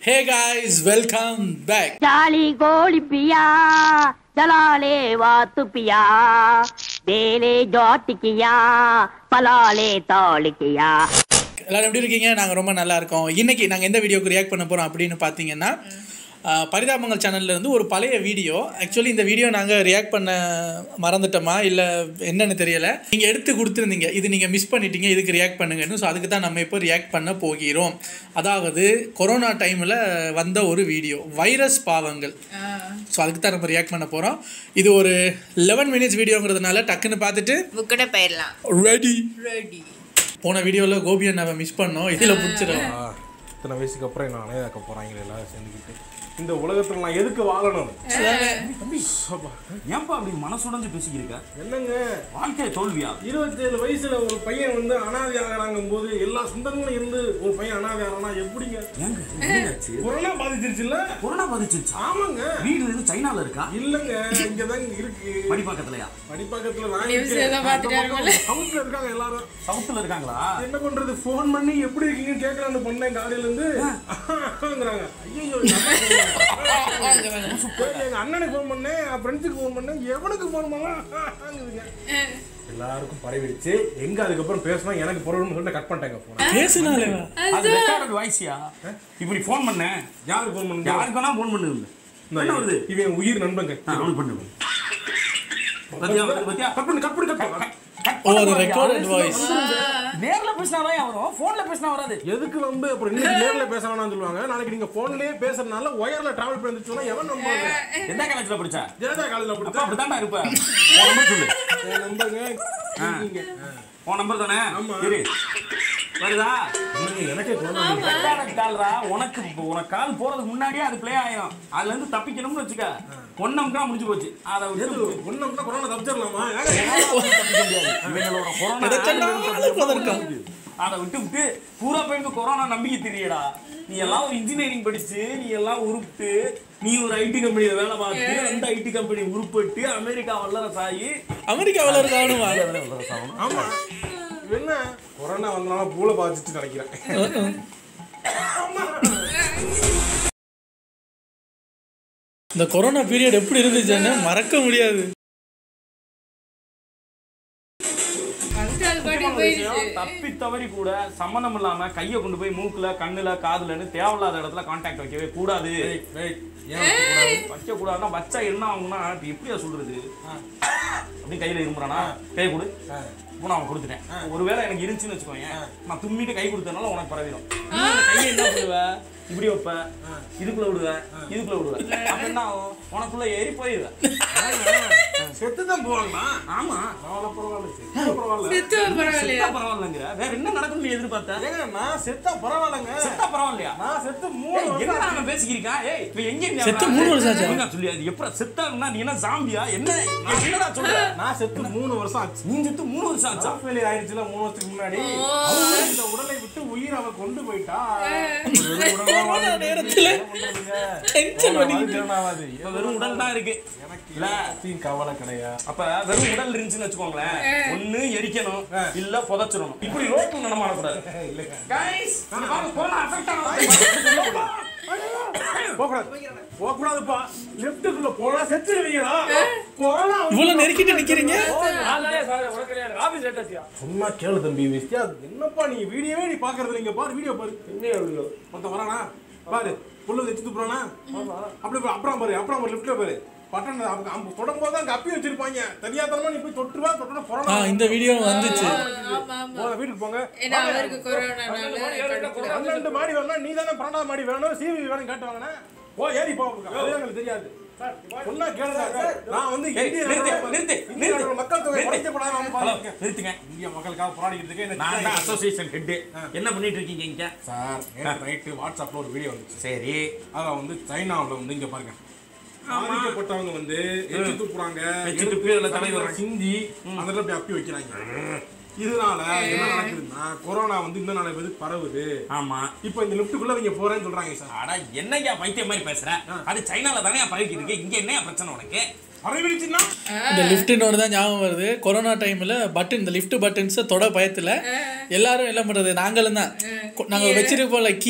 ஹே guys welcome back ಜಾಲಿ ಗೋಳಿ ಪಿಯಾ ಜಲಾಲೆ ವಾತು ಪಿಯಾ ಬೇಲೆ ಜೋಟಿಕಿಯಾ ಪಲಾಲೆ ತಾಳಿಕಿಯಾ எல்லாரும் எப்படி இருக்கீங்க நாங்கள் ரொம்ப நல்லா இருக்கோம் இன்னைக்கு நாங்கள் எந்த வீடியோக்கு ரியாக்ட் பண்ண போகிறோம் அப்படின்னு பார்த்தீங்கன்னா ஆஹ், பரிதாபங்கள் சேனல்ல இருந்து ஒரு பழைய வீடியோ ஆக்சுவலி இந்த வீடியோ நாங்கள் ரியாக்ட் பண்ண மறந்துட்டோமா இல்லை என்னன்னு தெரியல நீங்கள் எடுத்து கொடுத்துருந்தீங்க இது நீங்கள் மிஸ் பண்ணிட்டீங்க இதுக்கு ரியாக்ட் பண்ணுங்கன்னு ஸோ அதுக்கு தான் நம்ம இப்போ ரியாக்ட் பண்ண போகிறோம் அதாவது கொரோனா டைமில் வந்த ஒரு வீடியோ வைரஸ் பாவங்கள் ஸோ அதுக்கு தான் நம்ம ரியாக்ட் பண்ண போகிறோம் இது ஒரு லெவன் மினிட்ஸ் வீடியோங்கிறதுனால டக்குன்னு பார்த்துட்டு புக்கிட்ட போயிடலாம் ரெடி ரெடி போன வீடியோவில் கோபி அண்ணாவை மிஸ் பண்ணோம் இதில் பிடிச்சிடும் ஆ, இத்தனை வயசுக்கு அப்புறம் என்ன அணையாக்க போறாங்களே எல்லாரும் சேர்ந்துக்கிட்டு இந்த உலகத்துல நான் எதுக்கு வாழணும் அப்பா, ஏன்பா அப்படி மனசுடைஞ்சு பேசிக்கிருக்க என்னங்க வாழ்க்கை தோல்வியா இருபத்தேழு வயசுல ஒரு பையன் வந்து அனாதை ஆகிறாங்கும் போது எல்லா சொந்தங்களும் இருந்து ஒரு பையன் அனாதை ஆகிறானா எப்படிங்க ஏங்க என்னாச்சு கொரோனா பாதிச்சிருச்சுல்ல கொரோனா பாதிச்சிருச்சா ஆமாங்க வீடு எதுவும் சைனால இருக்கா இல்லங்க இங்கதாங்க இருக்கு படிப்பாக்கத்துலயா படிப்பாக்கத்துல நான் News இருக்கேன். எல்லாம் பார்த்துட்டே அந்த பக்கம் சவுத்துல இருக்காங்க எல்லாரும் சவுத்துல இருக்காங்க என்ன பண்றது ஃபோன் பண்ணி எப்படி இருக்கீங்கன்னு கேட்கலான்னு பண்ணேன் காலையில இருந்து ஆங்கிறாங்க ஐயோ எங்க அண்ணனுக்கு ஃபோன் பண்ணேன் என் ஃப்ரெண்ட்ஸுக்கு ஃபோன் பண்ணேன் எவனுக்கு ஃபோன் பண்ணாங்க எல்லாருக்கும் பரவிடுச்சு எங்க அதுக்கப்புறம் பேசணும் எனக்கு பொருள்னு சொல்லிட்டு கட் பண்ணிட்டாங்க போன பேசுனாலே அது ரெக்கார்டட் வாய்ஸியா இப்படி ஃபோன் பண்ணேன் யாருக்கு ஃபோன் பண்ணி யாருக்கு வேணா ஃபோன் பண்ணுங்க என்ன வருது இவன் என் உயிர் நண்பங்க ஆ, அவனுக்கு பண்ணு பத்தியா பத்தியா கட் பண்ணு கட் பண்ணு கட் பண்ணு ஓ அது ரெக்கார்டட் வாய்ஸ் நேர்ல பேசினாதான் வரும் போன்ல பேசினா வராது எதுக்கு வந்து அப்புறம் இன்னைக்கு நேர்ல பேச வேணாம்னு சொல்லுவாங்க நாளைக்கு நீங்க போன்லயே பேசுறதுனால ஒயர்ல டிராவல் பண்ணி சொன்னா எவன் நம்புவாங்க எந்த காலேஜ்ல படிச்ச ஜனதா காலேஜ்ல அப்பா படிச்சா அப்படித்தான்டா இருப்ப உன் நம்பர் சொல்லு என் நம்பருங்க இருக்கீங்க. உன் நம்பர் தானே ஆமா. இரு வருதா என்னங்க, எனக்கே தோணும் ரெக்கார்டட் கால்ரா உனக்கு இப்போ உனக்கு கால் போறதுக்கு முன்னாடியே அது ப்ளே ஆயிரும் அதுல இருந்து தப்பிக்கணும்னு வச்சுக்க ஒன் நம்பர் முடிஞ்சு போச்சு அதை விட்டு ஒன்னு கொரோனா தப்பிச்சிடலாமா தப்பிக்க முடியாது இவங்களோட கொரோனா எதை சொன்னாலும் பதற்றம். அதை விட்டு விட்டு பூரா பேருக்கு கொரோனா நம்பிக்கை தெரியடா நீ எல்லாம் ஒரு இன்ஜினியரிங் படிச்சு நீ எல்லாம் உருப்பிட்டு நீ ஒரு ஐடி கம்பெனியில வேலை பார்த்து அந்த ஐடி கம்பெனி உருப்பட்டு அமெரிக்கா வல்லரசாகி அமெரிக்காவில் இருக்கானுமா வல்லரசாகணும் ஆமா என்ன கொரோனா வந்தனால பூல பாதிச்சுட்டு நினைக்கிறேன் இந்த கொரோனா பீரியட் எப்படி இருந்துச்சுன்னு மறக்க முடியாது தப்பி தவறி கூட சம்மந்தம் இல்லாம கையை கொண்டு போய் மூக்குல கண்ணுல காதுலன்னு தேவையில்லாத இடத்துல கான்டாக்ட் வைக்கவே கூடாது வைக்க கூடாதுன்னா வச்சா என்ன ஆகும்னா இப்ப எப்படியா சொல்றது அப்படி கையில இருமுறானா கை கொடு இப்போ நான் அவன் கொடுத்துட்டேன் ஒருவேளை எனக்கு இருந்துச்சுன்னு வச்சுக்கோங்க நான் தும்மிட்டு கை கொடுத்தனால உனக்கு பரவிடும் நீ அந்த கையை என்ன பண்ணுவ இப்படி வைப்ப இதுக்குள்ள விடுவ இதுக்குள்ள விடுவ அப்ப என்ன ஆகும் உனக்குள்ள ஏறி போயிருவேன் செத்து தான் போவாங்களா ஆமா பரவாயில்ல பரவாயில்ல செத்தா பரவாயில்ல செத்தா பரவாயில்லங்கிற வேற என்ன நடக்கும்னு நீ எதிர்பார்த்த ஏங்க நான் செத்தா பரவாயில்லங்க செத்தா பரவாயில்லையா நான் செத்து மூணு ஏய், வருஷம் என்னடா ஆச்சு. அவன் பேசிக்கிருக்கான்? ஏய், இப்ப எங்க நீ செத்து அவன்? மூணு வருஷம் ஆச்சா? ஒழுங்கா சொல்லு, அது எப்படா செத்தான்னா நீ என்ன ஜாம்பியா? என்ன என்னடா சொல்ற? நான் செத்து மூணு வருஷம் ஆச்சு நீ செத்து மூணு வருஷம் ஆச்சா? ஜாப் ஃபெயிலியர் ஆயிடுச்சுல மூணு வருஷத்துக்கு முன்னாடி அவங்க இந்த உடலை விட்டு உயிர் அவ கொண்டு போயிட்டா வெறும் உடலா வாழ்ந்துட்டு நேரத்துல என்ன பண்றதுங்க? டென்ஷன் அவ்வளவு பண்ணிக்கிட்டு ஜீரணமாகாது. இப்ப வெறும் உடல் தான் இருக்கு எனக்கு இல்ல? எல்லாத்தையும் கவலை கிடையாது அப்ப வெறும் உடல் இருந்துச்சுன்னு வச்சுக்கோங்களேன் ஒண்ணு எரிக்கணும் இல்ல புதைச்சிடணும் இப்படி ரோட்ல நடமாடக்கூடாது Guys, இங்க பாருங்க, corona affect ஆனவங்க. போகக்கூடாது போகக்கூடாதுப்பா லெஃப்ட்டுக்குள்ள போனா செத்துடுவீங்களா கொரோனா இவ்வளவு நெருக்கிட்டு நிக்கிறீங்க சும்மா கேளு தம்பி விஸ்தியா என்னப்பா நீ வீடியோவே நீ பாக்குறது இல்ல. இங்க பாரு வீடியோ பாரு என்ன வீடியோ மொத்தம் வரானா பாரு புல்லு வச்சு துப்புறானா அப்படி பாரு, அப்புறம் பாரு அப்புறம் பாரு லெஃப்ட்ல பாரு பட்டன் அவங்க அவங்க தொடும்போது அங்க அப்பி வச்சிருப்பாங்க தெரியாதனமா நீ போய் தொட்டுருவா தொட்டுனா ஆ கொரோனா இந்த வீடியோ வந்துச்சு போங்க வீட்டுக்கு போங்க ஏன்னா அவருக்கு கொரோனானால பன்னெண்டு மாடி வேணும் நீ தானே பன்னெண்டாம் மாடி வேணும் சிவி வேணும் கேட்டு வாங்கினேன் ஓ ஏறி போ அது எங்களுக்கு தெரியாது சொன்னா கேளுங்க நான் வந்து ஏய், இந்திய நிறுத்து, நாட்டோட நிறுத்து, இந்திய நிறுத்து. நாட்டோட மக்கள் தொகை நிறுத்து. குறைக்கப்படாத வந்து ஹலோ, பாருங்க நிறுத்துங்க இந்திய மக்களுக்காக போராடிட்டு இருக்கேன் நான் தான் எனக்கு அசோசியேஷன் ஹெட் என்ன பண்ணிட்டு இருக்கீங்க இங்க சார் நேற்று நைட்டு வாட்ஸ்அப்ல ஒரு வீடியோ வந்துச்சு சரி அதில் வந்து சைனாவில் வந்து இங்க பாருங்க பாதிக்கப்பட்டவங்க வந்து எச்சு துப்புறாங்க எச்சு எடுத்து துப்பி அதுல தடவி தலையில சிந்தி அதில் போய் அப்பி வைக்கிறாங்க இதனால என்ன நடக்குதுன்னா கொரோனா வந்து இன்னும் நாளை வந்து பரவுது ஆமா இப்போ இந்த லிஃப்ட்டுக்குள்ள நீங்க போறேன்னு சொல்றாங்க சார் அட என்னய்யா பைத்தியம் மாதிரி பேசுற அது சைனால தானே பரவிக்கிட்டு இருக்கு இங்க என்னையா பிரச்சனை உனக்கு பரவிடுச்சுன்னா இந்த லிஃப்ட்னு தான் ஞாபகம் வருது கொரோனா டைமில் பட்டன் இந்த லிஃப்ட் பட்டன்ஸை தொட பயத்தில் எல்லாரும் என்ன பண்ணுறது நாங்களும் தான் கொ- நாங்கள் வச்சிருப்போம்ல கீ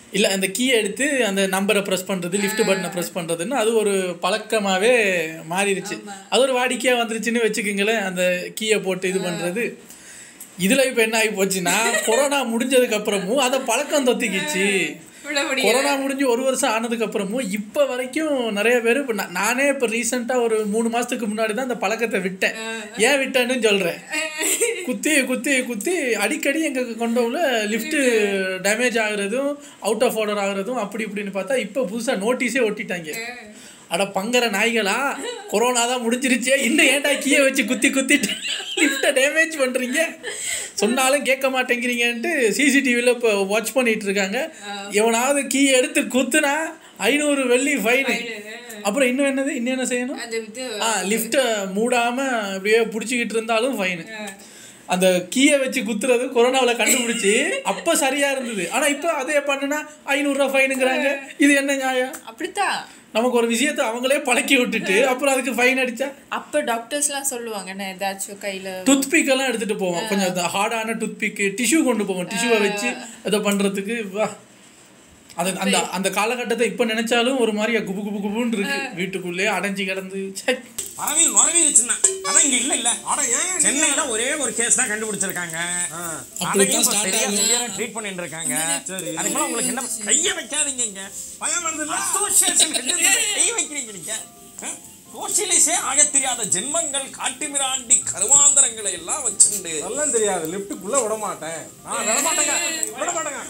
இல்லை அந்த கீயை எடுத்து அந்த நம்பரை ப்ரெஸ் பண்ணுறது லிஃப்ட் பட்டனை ப்ரெஸ் பண்ணுறதுன்னு அது ஒரு பழக்கமாகவே மாறிடுச்சு அது ஒரு வாடிக்கையாக வந்துருச்சுன்னு வச்சுக்கோங்களேன் அந்த கீயை போட்டு இது பண்ணுறது இதில் இப்போ என்ன ஆகி போச்சுன்னா கொரோனா முடிஞ்சதுக்கு அப்புறமும் அதை பழக்கம் தொத்திக்கிச்சு விட முடியல கொரோனா முடிஞ்சு ஒரு வருஷம் ஆனதுக்கு அப்புறமும் இப்போ வரைக்கும் நிறைய பேர் இப்போ நான் நானே இப்போ ரீசெண்டாக ஒரு மூணு மாதத்துக்கு முன்னாடி தான் அந்த பழக்கத்தை விட்டேன் ஏன் விட்டேன்னு சொல்கிறேன் குத்தி குத்தி குத்தி அடிக்கடி எங்கள் கொண்டவுல லிஃப்ட்டு டேமேஜ் ஆகுறதும் அவுட் ஆஃப் ஆர்டர் ஆகுறதும் அப்படி இப்படின்னு பார்த்தா இப்போ புதுசாக நோட்டீஸே ஒட்டிட்டாங்க அட பங்கர நாய்களா கொரோனா தான் முடிஞ்சிருச்சே இன்னும் ஏன்டா கீயை வச்சு குத்தி குத்திட்டு லிஃப்ட்டை டேமேஜ் பண்ணுறீங்க சொன்னாலும் கேட்க மாட்டேங்கிறீங்கன்ட்டு சிசிடிவியில் இப்போ வாட்ச் பண்ணிட்டு இருக்காங்க எவனாவது கீ எடுத்து குத்துனா ஐநூறு வெள்ளி ஃபைனு அப்புறம் இன்னும் என்னது இன்னும் என்ன செய்யணும் அந்த இது ஆ லிஃப்ட்டை மூடாமல் அப்படியே பிடிச்சிக்கிட்டு இருந்தாலும் ஃபைனு அந்த கீயை வச்சு குத்துறது கொரோனாவில் கண்டுபிடிச்சி அப்போ சரியாக இருந்தது ஆனால் இப்போ அதே பண்ணுனா ஐநூறுரூவா ஃபைனுங்கிறாங்க இது என்ன நியாயம் அப்படித்தான் நமக்கு ஒரு விஷயத்தை அவங்களே பழக்கி விட்டுட்டு அப்புறம் அதுக்கு ஃபைன் அடிச்சா அப்ப டாக்டர்ஸ்லாம் சொல்லுவாங்க என்ன ஏதாச்சும் கையில டூத் எல்லாம் எடுத்துட்டு போவோம் கொஞ்சம் ஹார்டான டூத் பிக்கு டிஷ்யூ கொண்டு போவோம் டிஷ்யூவை வச்சு இதை பண்றதுக்கு வா அது அந்த அந்த காலகட்டத்தை இப்போ நினைச்சாலும் ஒரு மாதிரியா குபு குபு குபுன்னு இருக்கு வீட்டுக்குள்ளே அடைஞ்சு கிடந்து ச்சே. பரவியில் நுரவிருச்சுன்னா அதான் இங்க இல்ல இல்ல அட ஏன் சென்னையில ஒரே ஒரு கேஸ் தான் கண்டுபிடிச்சிருக்காங்க அப்படித்தான் start ஆகும். ட்ரீட் பண்ணிட்டு இருக்காங்க அதுக்கு மேல உங்களுக்கு என்ன கைய வைக்காதீங்க இங்க பயம் வருது இல்ல அசோசியேஷன் கை வைக்கிறீங்க நீங்க சோசியலிசே ஆக தெரியாத ஜென்மங்கள் காட்டுமிராண்டி கருவாந்தரங்களை எல்லாம் வச்சுண்டு அதெல்லாம் தெரியாது லிஃப்ட்டுக்குள்ள விட மாட்டேன் நான் விட மாட்டேங்க விட மாட்டேங்க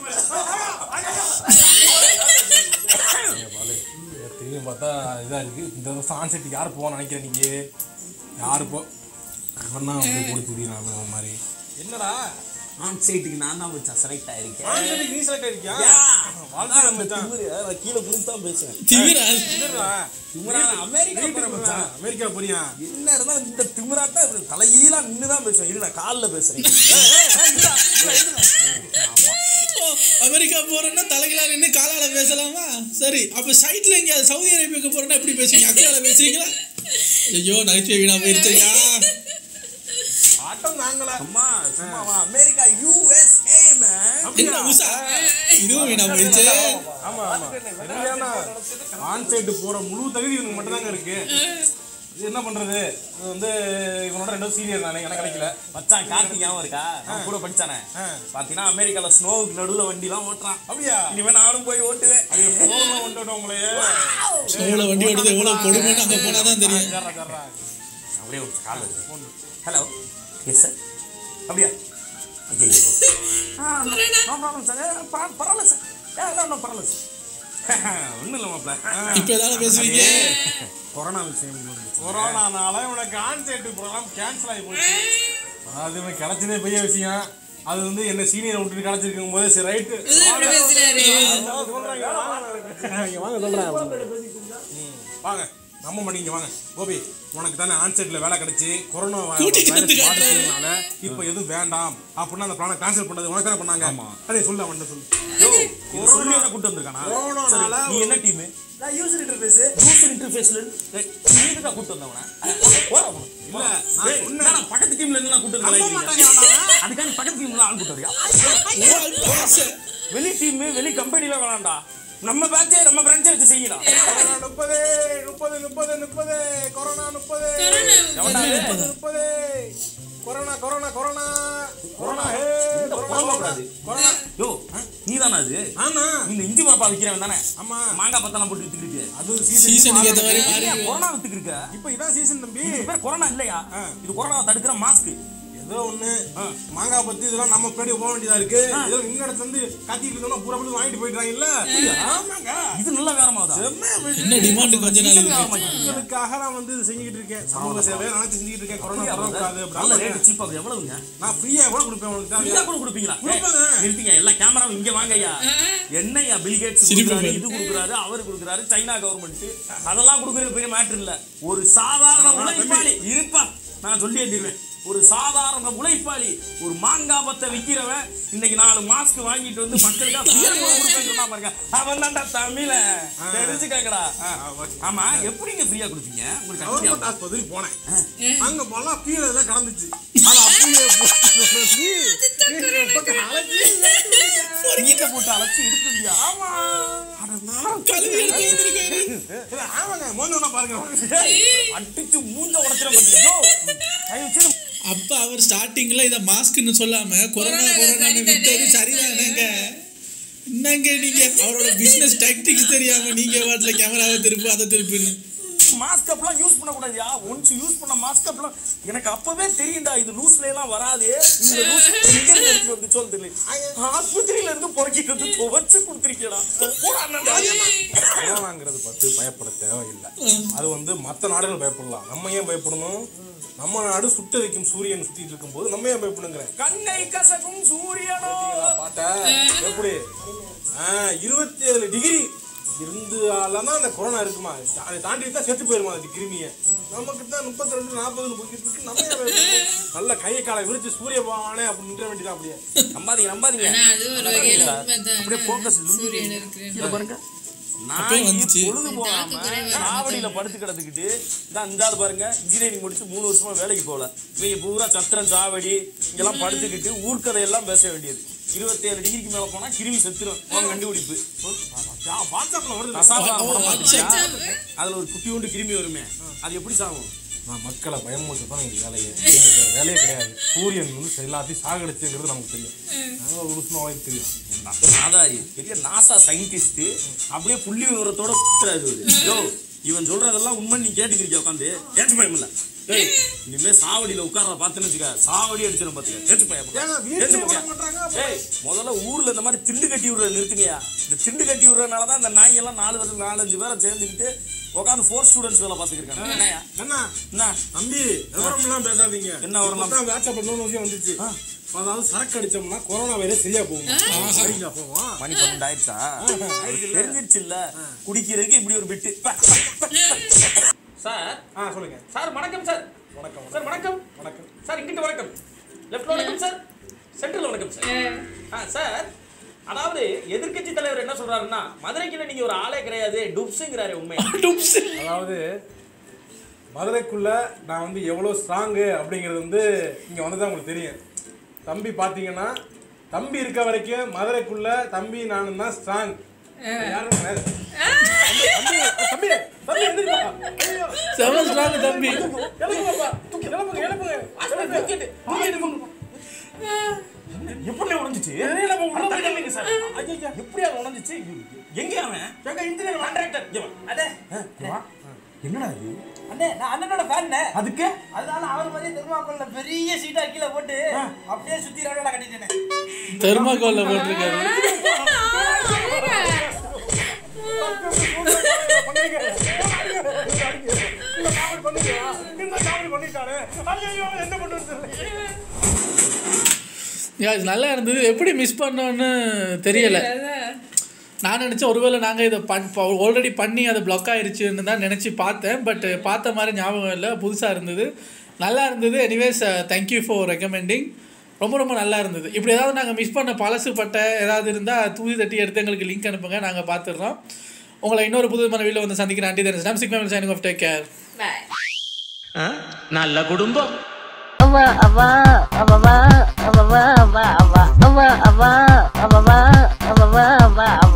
திரும்பி பார்த்தா இதா இருக்கு இந்த வருஷம் ஆன்சைட்டுக்கு யார் போவான்னு நினைக்கிறேன் நீங்க யாரு போ அவன் தான் வந்து கொடுத்து நான் மாதிரி என்னடா ஆன் சைட்டுக்கு நான் தான் வச்சேன் செலக்ட் ஆயிருக்கேன் ஆன்சைட்டுக்கு நீ செலக்ட் ஆயிருக்கியா வாழ்க்கை மச்சான் கீழே புரிஞ்சு தான் பேசுவேன் திமிரா என்னடா திமுறான அமெரிக்கா போறேன் மச்சான் அமெரிக்கா போறியா என்ன இருந்தாலும் இந்த திமிராட்டா இப்படி தலையீழா நின்று தான் பேசுவேன் இரு நான் காலில் பேசுறேன் அமெரிக்கா போறேன்னா தலைகளா நின்று காலால பேசலாமா சரி அப்ப சைட்ல எங்க சவுதி அரேபியாவுக்கு போறேன்னா எப்படி பேசுவீங்க அக்கலால பேசுறீங்களா ஐயோ நகைச்சுவை வீணா போயிருச்சையா ஆட்டம் நாங்களா அம்மா சும்மாவா அமெரிக்கா யூஎஸ்ஏ மேன் என்ன உஷா இதுவும் வீணா போயிருச்சு ஆமா ஆமா சரியான ஆன்சைட்டு போற முழு தகுதி இவனுக்கு மட்டும்தாங்க இருக்கு இது என்ன பண்றது இது வந்து இவனோட ரெண்டும் சீனியர் நானே எனக்கு கிடைக்கல மச்சான் கார்த்திக் ஞாபகம் இருக்கா அவன் கூட படிச்சானே பாத்தீங்கன்னா அமெரிக்கால ஸ்னோவுக்கு நடுவுல வண்டிலாம் ஓட்டுறான் அப்படியா இனிமே நானும் போய் ஓட்டுவேன் ஐயோ போன்ல கொண்டு உங்களையே ஸ்னோவில் வண்டி ஓடுறது எவ்வளவு கொடுமைன்னு அங்க போனாதான் தெரியும் ஜர்ரா ஜர்ரா அப்படியே ஒரு கால் ஹலோ எஸ் சார் அப்படியா ஐயோ நோ ப்ராப்ளம் சார் பரவாயில்ல சார் ஏ நோ பரவாயில்ல சார் ஒன்றும் இல்லை மாப்பிள்ள இப்ப ஏதாவது பேசுவீங்க கொரோனா விஷயம் வந்துச்சு. கொரோனானால உனக்கு ஆன்சைட்டு ப்ரோக்ராம் கேன்சல் ஆகி போச்சு அது இவனுக்கு கிடைச்சதே பெரிய விஷயம் அது வந்து என்ன சீனியர் விட்டுட்டு கிடைச்சிருக்கும் போது சரி ரைட்டு வாங்க நம்ம மாட்டீங்க வாங்க கோபி உனக்கு தானே ஆன்சைட்ல வேலை கிடைச்சி கொரோனா வ- கூட்டிட்டு வந்து வைரஸ் காட்டுறாரு. பாதிச்சதுனால இப்போ எதுவும் வேண்டாம் அப்படின்னு அந்த பிளானை கேன்சல் பண்ணது உனக்கு தானே பண்ணாங்க அதே சொல்லு அவன்கிட்ட சொல்லு யோ, இது சொல்லி உன்னை கூட்டு வந்திருக்கானா? கொரோனானால சரி, நீ என்ன டீம் நான் யூசர் இன்டர்ஃபேஸ் யூசர் இன்டர்ஃபேஸ்ல நீ எதுக்கு கூட்டு வந்தவன போற இல்ல நான் சொன்னேன் பக்கத்து டீம்ல இருந்து கூட்டு நம்ப வந்து மாட்டாங்க அதுக்காக பக்கத்து டீம்ல ஆள் கூட்டு வரியா ஒரு ஆள் பேச. வெளி டீம் வெளி கம்பெனில வேணாம்டா நம்ம பேட்சே நம்ம பிரான்ச்சே வச்சு செய்யலாம் கொரோனா முப்பது முப்பது முப்பது முப்பது கொரோனா முப்பது முப்பது முப்பது corona corona corona corona hey corona புறம்பக்கூடாது. கொரோனா யோ நீ தானே அது ஆமா இந்த இஞ்சி மரப்பா விக்கிறவன் தானே ஆமா மாங்காய் பத்தெல்லாம் போட்டு வித்துக்கிட்டு அது சீசனுக்கு சீசன் ஏத்த மாதிரி மாறி ஏன் கொரோனா வித்துக்கு இருக்க இப்போ இதான் சீசன் தம்பி இது பேர் கொரோனா இல்லையா இது கொரோனா தடுக்கிற மாஸ்க் ஏதோ ஒண்ணு மாங்காய் பத்தி இதெல்லாம் நம்ம பின்னாடி போக வேண்டியதா இருக்கு ஏதோ இந்த இடத்துல இருந்து கத்திட்டு இருந்தோம்னா பூரா போய் வாங்கிட்டு போயிட்டாங்க இல்ல ஆமாங்க இது நல்ல வேறமாதா என்ன டிமாண்ட் கொஞ்ச நாள் இருக்கு மக்களுக்காக நான் வந்து இது செஞ்சுக்கிட்டு இருக்கேன் சமூக சேவையை நினைச்சு செஞ்சுக்கிட்டு இருக்கேன் கொரோனா பரவக்கூடாது நல்ல அப்படின்னு ரேட் சீப்பா எவ்வளவுங்க நான் ஃப்ரீயா கூட கொடுப்பேன் உனக்கு ஃப்ரீயா தேவையா? கூட கொடுப்பீங்களா கொடுப்பாங்க. ஏய், நிறுத்திங்க எல்லா கேமராவும் இங்க வாங்க ஐயா என்னய்யா பில் கேட்ஸ் சிரிப்பு கொடுக்குறாரு பாரு. இது கொடுக்குறாரு அவர் கொடுக்குறாரு சைனா கவர்மெண்ட் அதெல்லாம் கொடுக்குறது பெரிய மேட்டர் இல்ல ஒரு சாதாரண உழைப்பாளி இருப்பா நான் சொல்லி தருவேன் ஒரு சாதாரண உழைப்பாளி ஒரு மாங்காய் பத்தை விக்கிறவன் இன்னைக்கு நாலு மாஸ்க் வாங்கிட்டு வந்து மக்களுக்கு ஃப்ரீயா கொடுப்பேன்னு சொன்னா பாருங்க அவன் தான்டா தமிழ தெரிஞ்சுக்கங்கடா ஆமா எப்படிங்க ஃப்ரீயா கொடுப்பீங்க உங்களுக்கு கட்டுப்படியா கவர்மெண்ட் ஆஸ்பத்திரிக்கு போனேன் அங்க போனா கீழே இதெல்லாம் கடந்துச்சு அது அப்படியே போட்டு நீங்க போட்டு அழைச்சி எடுத்துருந்தியா ஆமா கழுவி எடுத்து வந்திருக்காரு இல்ல, ஆமாங்க மோந்தோன்னா பாருங்க அடிச்சு மூஞ்ச உடச்சிட மாட்டேங்க தயவு செய்து அப்ப அவர் ஸ்டார்டிங்ல இத மாஸ்க்னு சொல்லாம கொரோனா கொரோனான்னு விட்டது சரிதானேங்க என்னங்க நீங்க அவரோட பிசினஸ் டாக்டிக்ஸ் தெரியாம நீங்க வாட்ல கேமராவை திருப்பு அதை திருப்புன்னு மாஸ்க் அப்லாம் யூஸ் பண்ண கூடாதுயா ஒன்ஸ் யூஸ் பண்ண மாஸ்க் அப்லாம் எனக்கு அப்பவே தெரியும்டா இது லூஸ்ல எல்லாம் வராது இந்த லூஸ் எங்க இருந்து எடுத்து வந்து சொல்லு தெரியல ஆஸ்பத்திரியில இருந்து பொறுக்கிட்டு வந்து துவச்சு கொடுத்துருக்கீடா போடா அண்ணா. கொரோனாங்கிறது பத்தி பயப்பட தேவையில்லை அது வந்து மற்ற நாடுகள் பயப்படலாம் நம்ம ஏன் பயப்படணும் நம்ம நாடு சுட்ட வைக்கும் சூரியன் சுத்திட்டு இருக்கும்போது நம்ம ஏன் பயப்படுங்கிறேன் கண்ணை கசக்கும் சூரியனோ பாட்ட எப்படி இருபத்தி ஏழு டிகிரி இருந்தாலும் அந்த கொரோனா இருக்குமா அதை தாண்டி தான் செத்து போயிருமா அது கிருமியை நமக்கு தான் முப்பத்தி ரெண்டு நாற்பதுன்னு போய்கிட்டு இருக்கு நம்ம ஏன் பயப்படணும்? நல்ல கையை காலை விரிச்சு சூரிய பகவானே அப்படி நின்ற வேண்டியதான் அப்படியே நம்பாதீங்க நம்பாதீங்க அது ஒரு வகையில உண்மைதான். அப்படியே ஃபோக்கஸ் சூரியன் இருக்கிறேன். கீழே பாருங்க அப்பயே நான் வந்துச்சு. பொழுது போகாம காவடியில படுத்து கிடந்துக்கிட்டு தான் இந்த ஆள் பாருங்க இன்ஜினியரிங் முடிச்சு மூணு வருஷமா வேலைக்கு போகல இவங்க பூரா சத்திரம் சாவடி இங்கெல்லாம் படுத்துக்கிட்டு ஊர்க்கதையெல்லாம் பேச வேண்டியது இருபத்தேழு டிகிரிக்கு மேல போனா கிருமி செத்துரும் உன் கண்டுபிடிப்பு வாட்ஸ்அப்ல வருது கசாபா படம் பார்த்தியா? அதுல ஒரு குட்டியோண்டு கிருமி வருமே அது எப்படி சாகும் நான் மக்களை பயமுறுத்த தான் எங்க வேலையே எங்களுக்கு வேற வேலையே கிடையாது சூரியன் வந்து எல்லாத்தையும் சாகடிச்சுங்கிறது நமக்கு தெரியும் நாங்கள் ஒரு வருஷம் அவங்களுக்கு தெரியும் நாதாரி பெரிய நாசா சயின்டிஸ்ட் அப்படியே புள்ளி விவரத்தோட குத்துறாரு இவரு. யோ இவன் சொல்றதெல்லாம் உண்மை நீ கேட்டுக்கிறீங்க உட்காந்து ஏற்று பயம் இல்ல ஏய், இனிமே சாவடியில உட்கார்ற பாத்துன்னு வச்சுக்க சாவடி அடிச்சிடும் பாத்துக்க ஏற்று பயம் ஏங்க, வீட்டுல விட மாட்றாங்க, அப்புறம்? ஏய் முதல்ல ஊர்ல இந்த மாதிரி திண்டு கட்டி விடுறத நிறுத்துங்கயா இந்த திண்டு கட்டி விடுறதுனால தான் இந்த நாய் எல்லாம் நாலு வருஷம் நாலஞ்சு பேரை சேர்ந்துக்கிட்டு உட்காந்து ஃபோர் ஸ்டூடெண்ட்ஸ் வேலை பார்த்துக்கிருக்காங்க என்னய்யா? என்ன என்ன தம்பி விவரம்லாம் பேசாதீங்க என்ன விவரம்? தான் வாட்ஸ்அப்ல இன்னொரு விஷயம் வந்துச்சு அதாவது சரக்கு அடிச்சோம்னா கொரோனா வைரஸ் சரியா போகும் சரிங்களா போவோம் மணி பன்னெண்டு ஆயிடுச்சா அவருக்கு தெரிஞ்சிருச்சு இல்ல குடிக்கிறதுக்கு இப்படி ஒரு பிட்டு சார் ஆ சொல்லுங்க சார் வணக்கம் சார் வணக்கம் சார் வணக்கம் வணக்கம் சார் இங்கிட்டு வணக்கம் லெஃப்ட்ல வணக்கம் சார் சென்டர்ல வணக்கம் சார் ஆ சார் அதாவது எதிர்க்கட்சி தலைவர் என்ன சொல்றாருன்னா மதுரைக்குள்ள நீங்க ஒரு ஆளே கிடையாது டுப்ஸுங்கிறாரு உண்மை அதாவது மதுரைக்குள்ள நான் வந்து எவ்வளோ ஸ்ட்ராங்கு அப்படிங்கிறது வந்து இங்கே வந்து தான் உங்களுக்கு தெரியும் தம்பி பார்த்தீங்கன்னா தம்பி இருக்க வரைக்கும் மதுரைக்குள்ள தம்பி நானும் தான் ஸ்ட்ராங் யாரும் கிடையாது. தம்பி, தம்பி, தம்பி, எந்திரிப்பா. ஐயோ, செம ஸ்ட்ராங் தம்பி எழுப்புங்கப்பா. தூக்கி, எழுப்புங்க, எழுப்புங்க. எழுப்புங்க. எப்படி உடைஞ்சிச்சு தெரியலப்பா, உள்ள போய் இல்லைங்க சார் ஐயா எப்படி அவன் உடைஞ்சிச்சு எங்க அவன் எங்க இன்ஜினியர் கான்ட்ராக்டர் அடே என்னடா இது அண்ணே நான் அண்ணனோட ஃபேன் அதுக்கு அதனால அவர் மாதிரியே தெருவாக்கல்ல பெரிய சீட்டா கீழே போட்டு அப்படியே சுத்தி ரவுண்டா கட்டிட்டேனே தெர்மாக்கோல்ல போட்டிருக்காரு பண்ணீங்க. இந்த காமெடி பண்ணீங்களா? இந்த காமெடி பண்ணிட்டாரு. ஐயையோ, என்ன பண்றதுன்னு தெரியல. யா, இது நல்லா இருந்தது எப்படி மிஸ் பண்ணோன்னு தெரியல நான் நினச்சேன் ஒருவேளை நாங்கள் இதை பண் ஆல்ரெடி பண்ணி அது பிளாக் ஆயிருச்சுன்னு தான் நினச்சி பார்த்தேன் பட் பார்த்த மாதிரி ஞாபகம் இல்லை புதுசாக இருந்தது நல்லா இருந்தது எனிவேஸ் தேங்க்யூ ஃபார் ரெக்கமெண்டிங் ரொம்ப ரொம்ப நல்லா இருந்தது இப்படி ஏதாவது நாங்கள் மிஸ் பண்ண பழசு பட்ட ஏதாவது இருந்தால் தூதி தட்டி எடுத்து எங்களுக்கு லிங்க் அனுப்புங்க நாங்கள் பார்த்துடுறோம் உங்களை இன்னொரு புதுமான வீட்டில் வந்து சந்திக்கிறேன் ஆண்டி தன் six family signing off take care Bye. நல்ல குடும்பம் அவ அவ அவ அவ அவ அவ அவ அவ அவ அவ அவ அவ அவ அவ